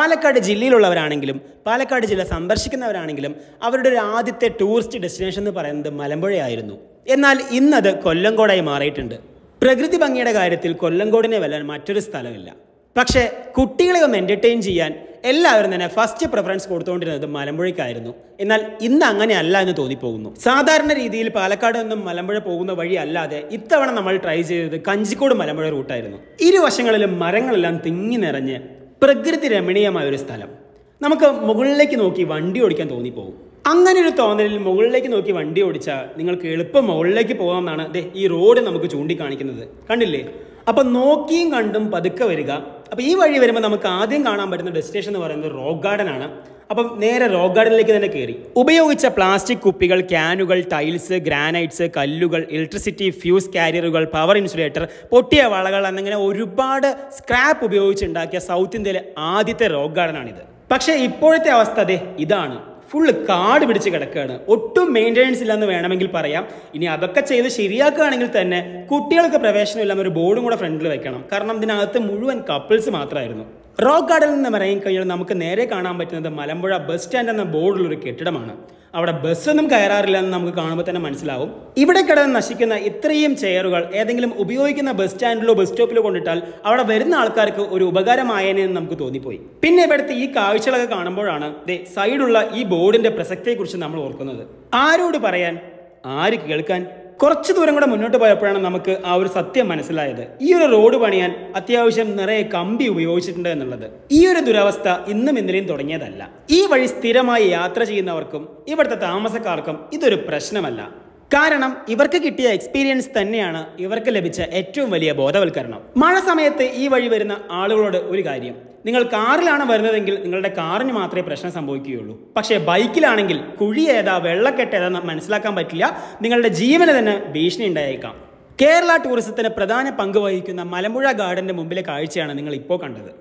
പാലക്കാട് ജില്ലയിലുള്ളവരാണെങ്കിലും പാലക്കാട് ജില്ല സന്ദർശിക്കുന്നവരാണെങ്കിലും അവരുടെ ഒരു ആദ്യത്തെ ടൂറിസ്റ്റ് ഡെസ്റ്റിനേഷൻ എന്ന് പറയുന്നത് മലമ്പുഴയായിരുന്നു എന്നാൽ ഇന്നത് കൊല്ലങ്കോടായി മാറിയിട്ടുണ്ട് പ്രകൃതി ഭംഗിയുടെ കാര്യത്തിൽ കൊല്ലങ്കോടിനെ വെല്ലാൻ മറ്റൊരു സ്ഥലമില്ല പക്ഷേ കുട്ടികളെ ഒന്ന് എൻ്റർടൈൻ ചെയ്യാൻ എല്ലാവരും തന്നെ ഫസ്റ്റ് പ്രിഫറൻസ് കൊടുത്തുകൊണ്ടിരുന്നത് മലമ്പുഴയ്ക്കായിരുന്നു എന്നാൽ ഇന്ന് അങ്ങനെയല്ല എന്ന് തോന്നിപ്പോകുന്നു സാധാരണ രീതിയിൽ പാലക്കാട് നിന്നും മലമ്പുഴ പോകുന്ന വഴി അല്ലാതെ ഇത്തവണ നമ്മൾ ട്രൈ ചെയ്തത് കഞ്ചിക്കോട് മലമ്പുഴ റൂട്ടായിരുന്നു ഇരുവശങ്ങളിലും മരങ്ങളെല്ലാം തിങ്ങി നിറഞ്ഞ് പ്രകൃതി രമണീയമായ ഒരു സ്ഥലം നമുക്ക് മുകളിലേക്ക് നോക്കി വണ്ടി ഓടിക്കാൻ തോന്നിപ്പോകും അങ്ങനെ ഒരു തോന്നലിൽ മുകളിലേക്ക് നോക്കി വണ്ടി ഓടിച്ചാൽ നിങ്ങൾക്ക് എളുപ്പം മുകളിലേക്ക് പോകാമെന്നാണ് ദേ ഈ റോഡ് നമുക്ക് ചൂണ്ടിക്കാണിക്കുന്നത് കണ്ടില്ലേ അപ്പം നോക്കിയും കണ്ടും പതുക്കെ വരിക അപ്പം ഈ വഴി വരുമ്പോൾ നമുക്ക് ആദ്യം കാണാൻ പറ്റുന്ന ഡെസ്റ്റിനേഷൻ എന്ന് പറയുന്നത് റോക്ക് ഗാർഡൻ ആണ് അപ്പം നേരെ റോക്ക് ഗാർഡനിലേക്ക് തന്നെ കയറി ഉപയോഗിച്ച പ്ലാസ്റ്റിക് കുപ്പികൾ ക്യാനുകൾ ടൈൽസ് ഗ്രാനൈറ്റ്സ് കല്ലുകൾ ഇലക്ട്രിസിറ്റി ഫ്യൂസ് കാരിയറുകൾ പവർ ഇൻസുലേറ്റർ പൊട്ടിയ വളകൾ എന്നിങ്ങനെ ഒരുപാട് സ്ക്രാപ്പ് ഉപയോഗിച്ചുണ്ടാക്കിയ സൗത്ത് ഇന്ത്യയിലെ ആദ്യത്തെ റോക്ക് ഗാർഡനാണിത് പക്ഷേ ഇപ്പോഴത്തെ അവസ്ഥ അതെ ഇതാണ് ഫുള്ള് കാട് പിടിച്ച് കിടക്കുകയാണ് ഒട്ടും മെയിൻ്റെനൻസ് ഇല്ലെന്ന് വേണമെങ്കിൽ പറയാം ഇനി അതൊക്കെ ചെയ്ത് ശരിയാക്കുകയാണെങ്കിൽ തന്നെ കുട്ടികൾക്ക് പ്രവേശനമില്ലാതെ ഒരു ബോർഡും കൂടെ ഫ്രണ്ടിൽ വെക്കണം കാരണം ഇതിനകത്ത് മുഴുവൻ കപ്പിൾസ് മാത്രമായിരുന്നു റോക്ക് ഗാർഡനിൽ നിന്ന് ഇറങ്ങി കഴിഞ്ഞാൽ നമുക്ക് നേരെ കാണാൻ പറ്റുന്നത് മലമ്പുഴ ബസ് സ്റ്റാൻഡ് എന്ന ബോർഡുള്ള ഒരു കെട്ടിടമാണ് അവിടെ ബസ്സൊന്നും കയറാറില്ല എന്ന് നമുക്ക് കാണുമ്പോൾ തന്നെ മനസ്സിലാവും ഇവിടെ കിടന്ന് നശിക്കുന്ന ഇത്രയും ചെയറുകൾ ഏതെങ്കിലും ഉപയോഗിക്കുന്ന ബസ് സ്റ്റാൻഡിലോ ബസ് സ്റ്റോപ്പിലോ കൊണ്ടിട്ടാൽ അവിടെ വരുന്ന ആൾക്കാർക്ക് ഒരു ഉപകാരമായേനെ എന്ന് നമുക്ക് തോന്നിപ്പോയി പിന്നെ ഇവിടുത്തെ ഈ കാഴ്ചകളൊക്കെ കാണുമ്പോഴാണ് ദേ സൈഡുള്ള ഈ ബോർഡിന്റെ പ്രസക്തിയെക്കുറിച്ച് നമ്മൾ ഓർക്കുന്നത് ആരോട് പറയാൻ ആര് കേൾക്കാൻ കുറച്ച് ദൂരം കൂടെ മുന്നോട്ട് പോയപ്പോഴാണ് നമുക്ക് ആ ഒരു സത്യം മനസ്സിലായത് ഈ ഒരു റോഡ് പണിയാൻ അത്യാവശ്യം നിറയെ കമ്പി ഉപയോഗിച്ചിട്ടുണ്ട് എന്നുള്ളത് ഈ ഒരു ദുരവസ്ഥ ഇന്നും ഇന്നലെയും തുടങ്ങിയതല്ല ഈ വഴി സ്ഥിരമായി യാത്ര ചെയ്യുന്നവർക്കും ഇവിടുത്തെ താമസക്കാർക്കും ഇതൊരു പ്രശ്നമല്ല കാരണം ഇവർക്ക് കിട്ടിയ എക്സ്പീരിയൻസ് തന്നെയാണ് ഇവർക്ക് ലഭിച്ച ഏറ്റവും വലിയ ബോധവൽക്കരണം മഴ സമയത്ത് ഈ വഴി വരുന്ന ആളുകളോട് ഒരു കാര്യം നിങ്ങൾ കാറിലാണ് വരുന്നതെങ്കിൽ നിങ്ങളുടെ കാറിന് മാത്രമേ പ്രശ്നം സംഭവിക്കുകയുള്ളൂ പക്ഷേ ബൈക്കിലാണെങ്കിൽ കുഴി ഏതാ വെള്ളക്കെട്ട് ഏതാന്ന് മനസ്സിലാക്കാൻ പറ്റില്ല നിങ്ങളുടെ ജീവന് തന്നെ ഭീഷണി ഉണ്ടായേക്കാം കേരള ടൂറിസത്തിന് പ്രധാന പങ്ക് വഹിക്കുന്ന മലമ്പുഴ ഗാർഡന്റെ മുമ്പിലെ കാഴ്ചയാണ് നിങ്ങൾ ഇപ്പോൾ കണ്ടത്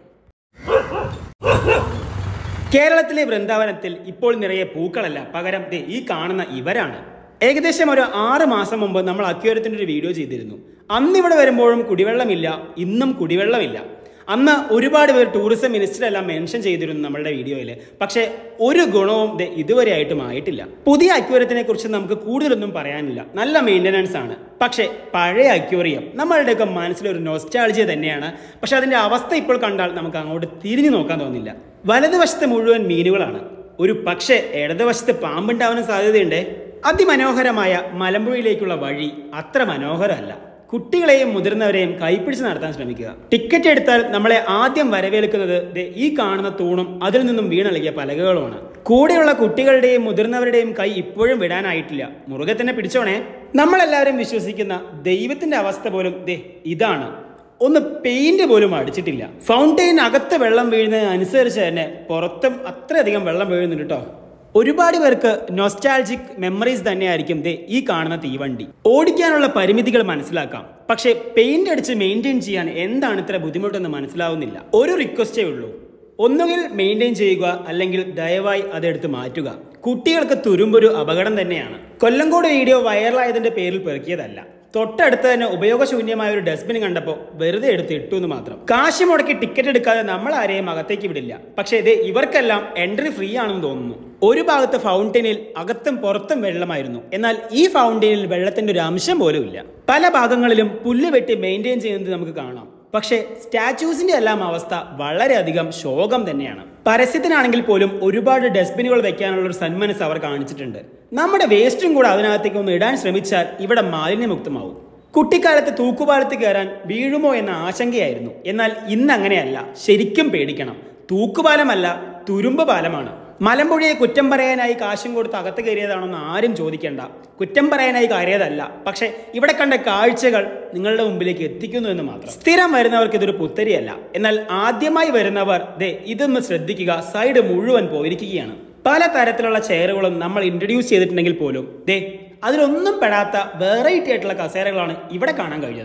കേരളത്തിലെ വൃന്ദാവനത്തിൽ ഇപ്പോൾ നിറയെ പൂക്കളല്ല പകരം ദേ ഈ കാണുന്ന ഇവരാണ് ഏകദേശം ഒരു ആറ് മാസം മുമ്പ് നമ്മൾ അക്യൂരത്തിൻ്റെ ഒരു വീഡിയോ ചെയ്തിരുന്നു അന്ന് ഇവിടെ വരുമ്പോഴും കുടിവെള്ളമില്ല ഇന്നും കുടിവെള്ളമില്ല അന്ന് ഒരുപാട് പേർ ടൂറിസം മിനിസ്റ്റർ എല്ലാം മെൻഷൻ ചെയ്തിരുന്നു നമ്മളുടെ വീഡിയോയിൽ പക്ഷേ ഒരു ഗുണവും ദേ ഇതുവരെയായിട്ടും ആയിട്ടില്ല പുതിയ അക്യൂരത്തിനെ കുറിച്ച് നമുക്ക് കൂടുതലൊന്നും പറയാനില്ല നല്ല മെയിൻ്റനൻസ് ആണ് പക്ഷേ പഴയ അക്യൂറിയം നമ്മളുടെയൊക്കെ മനസ്സിലൊരു നൊസ്റ്റാൾജിയ തന്നെയാണ് പക്ഷെ അതിൻ്റെ അവസ്ഥ ഇപ്പോൾ കണ്ടാൽ നമുക്ക് അങ്ങോട്ട് തിരിഞ്ഞു നോക്കാൻ തോന്നില്ല വലതുവശത്ത് മുഴുവൻ മീനുകളാണ് ഒരു പക്ഷേ ഇടതുവശത്ത് പാമ്പുണ്ടാവാനും സാധ്യതയുണ്ട് അതിമനോഹരമായ മലമ്പുഴയിലേക്കുള്ള വഴി അത്ര മനോഹരമല്ല കുട്ടികളെയും മുതിർന്നവരെയും കൈപ്പിടിച്ച് നടത്താൻ ശ്രമിക്കുക ടിക്കറ്റ് എടുത്താൽ നമ്മളെ ആദ്യം വരവേൽക്കുന്നത് ദേ ഈ കാണുന്ന തൂണും അതിൽ നിന്നും വീണളിയ പലകകളുമാണ് കൂടെയുള്ള കുട്ടികളുടെയും മുതിർന്നവരുടെയും കൈ ഇപ്പോഴും വിടാനായിട്ടില്ല മുറുകെ തന്നെ പിടിച്ചോണേ നമ്മളെല്ലാവരും വിശ്വസിക്കുന്ന ദൈവത്തിന്റെ അവസ്ഥ പോലും ദേ ഇതാണ് ഒന്ന് പെയിന്റ് പോലും അടിച്ചിട്ടില്ല ഫൗണ്ടെയിൻ അകത്ത് വെള്ളം വീഴുന്നതിനനുസരിച്ച് തന്നെ പുറത്തും അത്രയധികം വെള്ളം വീഴുന്നുണ്ട് കേട്ടോ ഒരുപാട് പേർക്ക് നൊസ്റ്റാൾജിക് മെമ്മറീസ് തന്നെയായിരിക്കും ദേ ഈ കാണുന്ന തീവണ്ടി ഓടിക്കാനുള്ള പരിമിതികൾ മനസ്സിലാക്കാം പക്ഷേ പെയിന്റ് അടിച്ച് മെയിൻറ്റെയിൻ ചെയ്യാൻ എന്താണ് ഇത്ര ബുദ്ധിമുട്ടെന്ന് മനസ്സിലാവുന്നില്ല ഒരു റിക്വസ്റ്റേ ഉള്ളൂ ഒന്നുകിൽ മെയിൻറ്റെയിൻ ചെയ്യുക അല്ലെങ്കിൽ ദയവായി അതെടുത്ത് മാറ്റുക കുട്ടികൾക്ക് തുരുമ്പൊരു അപകടം തന്നെയാണ് കൊല്ലങ്കോട് വീഡിയോ വൈറലായതിന്റെ പേരിൽ പെറുക്കിയതല്ല തൊട്ടടുത്ത് തന്നെ ഉപയോഗശൂന്യമായ ഒരു ഡസ്റ്റ്ബിൻ കണ്ടപ്പോൾ വെറുതെ എടുത്ത് ഇട്ടു എന്ന് മാത്രം കാശ് മുടക്കി ടിക്കറ്റ് എടുക്കാതെ നമ്മൾ ആരെയും അകത്തേക്ക് വിടില്ല പക്ഷേ ഇത് ഇവർക്കെല്ലാം എൻട്രി ഫ്രീ ആണെന്ന് തോന്നുന്നു ഒരു ഭാഗത്ത് ഫൗണ്ടനിൽ അകത്തും പുറത്തും വെള്ളമായിരുന്നു എന്നാൽ ഈ ഫൗണ്ടനിൽ വെള്ളത്തിന്റെ ഒരു അംശം പോലും ഇല്ല പല ഭാഗങ്ങളിലും പുല്ല് വെട്ടി മെയിൻറ്റെയിൻ ചെയ്യുന്നത് നമുക്ക് കാണാം പക്ഷേ സ്റ്റാച്യൂസിന്റെ എല്ലാം അവസ്ഥ വളരെയധികം ശോകം തന്നെയാണ് പരസ്യത്തിനാണെങ്കിൽ പോലും ഒരുപാട് ഡസ്റ്റ്ബിനുകൾ വെക്കാനുള്ള ഒരു സന്മനസ് അവർ കാണിച്ചിട്ടുണ്ട് നമ്മുടെ വേസ്റ്റും കൂടെ അതിനകത്തേക്ക് ഒന്ന് ഇടാൻ ശ്രമിച്ചാൽ ഇവിടെ മാലിന്യമുക്തമാവും കുട്ടിക്കാലത്ത് തൂക്കുപാലത്ത് കയറാൻ വീഴുമോ എന്ന ആശങ്കയായിരുന്നു എന്നാൽ ഇന്ന് അങ്ങനെയല്ല ശരിക്കും പേടിക്കണം തൂക്കുപാലമല്ല തുരുമ്പ് പാലമാണ് മലമ്പുഴയെ കുറ്റം പറയാനായി കാശും കൊടുത്ത് അകത്ത് കയറിയതാണെന്ന് ആരും ചോദിക്കേണ്ട കുറ്റം പറയാനായി കയറിയതല്ല പക്ഷെ ഇവിടെ കണ്ട കാഴ്ചകൾ നിങ്ങളുടെ മുമ്പിലേക്ക് എത്തിക്കുന്നു എന്ന് മാത്രം സ്ഥിരം വരുന്നവർക്ക് ഇതൊരു പുത്തരിയല്ല എന്നാൽ ആദ്യമായി വരുന്നവർ ദേ ഇതൊന്ന് ശ്രദ്ധിക്കുക സൈഡ് മുഴുവൻ പോയിരിക്കുകയാണ് പല തരത്തിലുള്ള ചെയറുകളും നമ്മൾ ഇൻട്രൊഡ്യൂസ് ചെയ്തിട്ടുണ്ടെങ്കിൽ പോലും ദേ അതിലൊന്നും പെടാത്ത വെറൈറ്റി ആയിട്ടുള്ള കസേരകളാണ് ഇവിടെ കാണാൻ കഴിഞ്ഞത്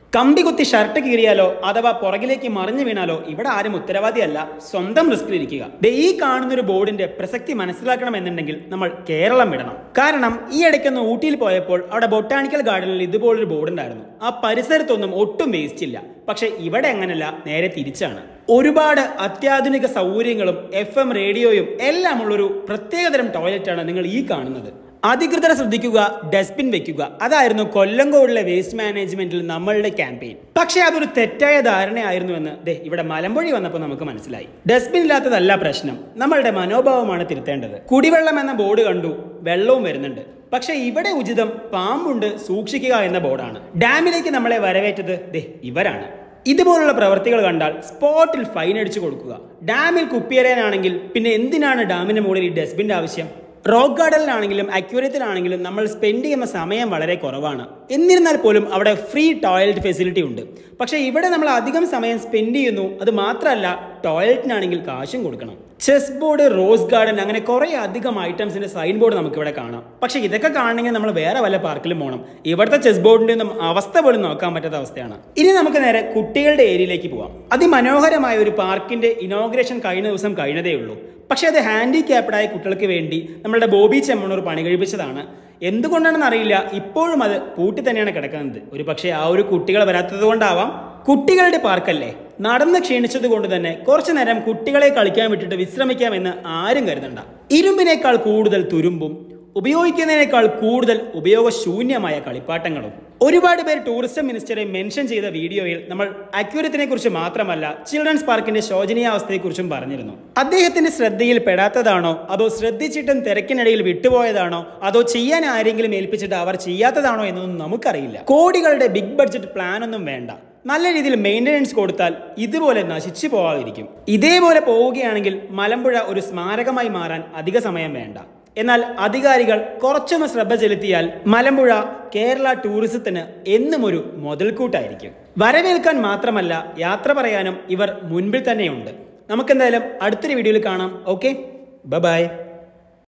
കമ്പി കുത്തി ഷർട്ട് കീറിയാലോ അഥവാ പുറകിലേക്ക് മറിഞ്ഞു വീണാലോ ഇവിടെ ആരും ഉത്തരവാദിയല്ല സ്വന്തം റിസ്കിലിരിക്കുക ദേ ഈ കാണുന്ന ഒരു ബോർഡിന്റെ പ്രസക്തി മനസ്സിലാക്കണമെന്നുണ്ടെങ്കിൽ നമ്മൾ കേരളം വിടണം കാരണം ഈ ഇടയ്ക്കൊന്ന് ഊട്ടിയിൽ പോയപ്പോൾ അവിടെ ബൊട്ടാണിക്കൽ ഗാർഡനിൽ ഇതുപോലൊരു ബോർഡ് ഉണ്ടായിരുന്നു ആ പരിസരത്തൊന്നും ഒട്ടും വേസ്റ്റ് ഇല്ല പക്ഷെ ഇവിടെ അങ്ങനല്ല നേരെ തിരിച്ചാണ് ഒരുപാട് അത്യാധുനിക സൗകര്യങ്ങളും എഫ് എം റേഡിയോയും എല്ലാം ഉള്ളൊരു പ്രത്യേകതരം ടോയ്ലറ്റാണ് നിങ്ങൾ ഈ കാണുന്നത് അധികൃതർ ശ്രദ്ധിക്കുക ഡസ്റ്റ്ബിൻ വെക്കുക അതായിരുന്നു കൊല്ലങ്കോടിലെ വേസ്റ്റ് മാനേജ്മെന്റിൽ നമ്മളുടെ ക്യാമ്പയിൻ പക്ഷേ അതൊരു തെറ്റായ ധാരണയായിരുന്നുവെന്ന് ദേ ഇവിടെ മലമ്പുഴി വന്നപ്പോൾ നമുക്ക് മനസ്സിലായി ഡസ്റ്റ്ബിൻ ഇല്ലാത്തതല്ല പ്രശ്നം നമ്മളുടെ മനോഭാവമാണ് തിരുത്തേണ്ടത് കുടിവെള്ളം എന്ന ബോർഡ് കണ്ടു വെള്ളവും വരുന്നുണ്ട് പക്ഷേ ഇവിടെ ഉചിതം പാമ്പുണ്ട് സൂക്ഷിക്കുക എന്ന ബോർഡാണ് ഡാമിലേക്ക് നമ്മളെ വരവേറ്റത് ദേ ഇവരാണ് ഇതുപോലുള്ള പ്രവർത്തികൾ കണ്ടാൽ സ്പോട്ടിൽ ഫൈൻ അടിച്ചു കൊടുക്കുക ഡാമിൽ കുപ്പിയറിയാനാണെങ്കിൽ പിന്നെ എന്തിനാണ് ഡാമിന് മുകളിൽ ഈ ഡസ്റ്റ്ബിൻ്റെ ആവശ്യം റോക്ക് ഗാർഡനിലാണെങ്കിലും അക്യൂരത്തിലാണെങ്കിലും നമ്മൾ സ്പെൻഡ് ചെയ്യുന്ന സമയം വളരെ കുറവാണ് എന്നിരുന്നാൽ പോലും അവിടെ ഫ്രീ ടോയ്ലറ്റ് ഫെസിലിറ്റി ഉണ്ട് പക്ഷേ ഇവിടെ നമ്മൾ അധികം സമയം സ്പെൻഡ് ചെയ്യുന്നു അത് മാത്രമല്ല ടോയ്ലറ്റിനാണെങ്കിൽ കാശും കൊടുക്കണം ചെസ് ബോർഡ് റോസ് ഗാർഡൻ അങ്ങനെ കുറേ അധികം ഐറ്റംസിന്റെ സൈൻ ബോർഡ് നമുക്ക് ഇവിടെ കാണാം പക്ഷേ ഇതൊക്കെ കാണണമെങ്കിൽ നമ്മൾ വേറെ വല്ല പാർക്കിലും പോകണം ഇവിടുത്തെ ചെസ് ബോർഡിന്റെ ഒന്നും അവസ്ഥ പോലും നോക്കാൻ പറ്റാത്ത അവസ്ഥയാണ് ഇനി നമുക്ക് നേരെ കുട്ടികളുടെ ഏരിയയിലേക്ക് പോവാം അതിമനോഹരമായ ഒരു പാർക്കിന്റെ ഇനോഗ്രേഷൻ കഴിഞ്ഞ ദിവസം കഴിഞ്ഞതേ ഉള്ളൂ പക്ഷേ അത് ഹാൻഡിക്യാപ്ഡായ കുട്ടികൾക്ക് വേണ്ടി നമ്മളുടെ ബോബി ചെമ്മണ്ണൂർ പണി കഴിപ്പിച്ചതാണ് എന്തുകൊണ്ടാണെന്ന് അറിയില്ല ഇപ്പോഴും അത് പൂട്ടി തന്നെയാണ് കിടക്കുന്നത് ഒരു പക്ഷേ ആ ഒരു കുട്ടികൾ വരാത്തത് കൊണ്ടാവാം കുട്ടികളുടെ പാർക്കല്ലേ നടന്ന് ക്ഷീണിച്ചത് കൊണ്ട് തന്നെ കുറച്ചു നേരം കുട്ടികളെ കളിക്കാൻ വിട്ടിട്ട് വിശ്രമിക്കാമെന്ന് ആരും കരുതണ്ട ഇരുമ്പിനേക്കാൾ കൂടുതൽ തുരുമ്പും ഉപയോഗിക്കുന്നതിനേക്കാൾ കൂടുതൽ ഉപയോഗശൂന്യമായ കളിപ്പാട്ടങ്ങളും ഒരുപാട് പേർ ടൂറിസം മിനിസ്റ്ററെ മെൻഷൻ ചെയ്ത വീഡിയോയിൽ നമ്മൾ അക്യൂരത്തിനെ കുറിച്ച് മാത്രമല്ല ചിൽഡ്രൻസ് പാർക്കിന്റെ ശോചനീയാവസ്ഥയെക്കുറിച്ചും പറഞ്ഞിരുന്നു അദ്ദേഹത്തിന്റെ ശ്രദ്ധയിൽ പെടാത്തതാണോ അതോ ശ്രദ്ധിച്ചിട്ടും തിരക്കിനിടയിൽ വിട്ടുപോയതാണോ അതോ ചെയ്യാൻ ആരെങ്കിലും ഏൽപ്പിച്ചിട്ട് അവർ ചെയ്യാത്തതാണോ എന്നൊന്നും നമുക്കറിയില്ല കോടികളുടെ ബിഗ് ബഡ്ജറ്റ് പ്ലാൻ ഒന്നും വേണ്ട നല്ല രീതിയിൽ മെയിൻ്റനൻസ് കൊടുത്താൽ ഇതുപോലെ നശിച്ചു പോവാതിരിക്കും ഇതേപോലെ പോവുകയാണെങ്കിൽ മലമ്പുഴ ഒരു സ്മാരകമായി മാറാൻ അധിക സമയം വേണ്ട എന്നാൽ അധികാരികൾ കുറച്ചൊന്ന് ശ്രദ്ധ ചെലുത്തിയാൽ മലമ്പുഴ കേരള ടൂറിസത്തിന് എന്നും ഒരു മുതൽക്കൂട്ടായിരിക്കും വരവേൽക്കാൻ മാത്രമല്ല യാത്ര പറയാനും ഇവർ മുൻപിൽ തന്നെയുണ്ട് നമുക്കെന്തായാലും അടുത്തൊരു വീഡിയോയിൽ കാണാം ഓക്കെ ബൈ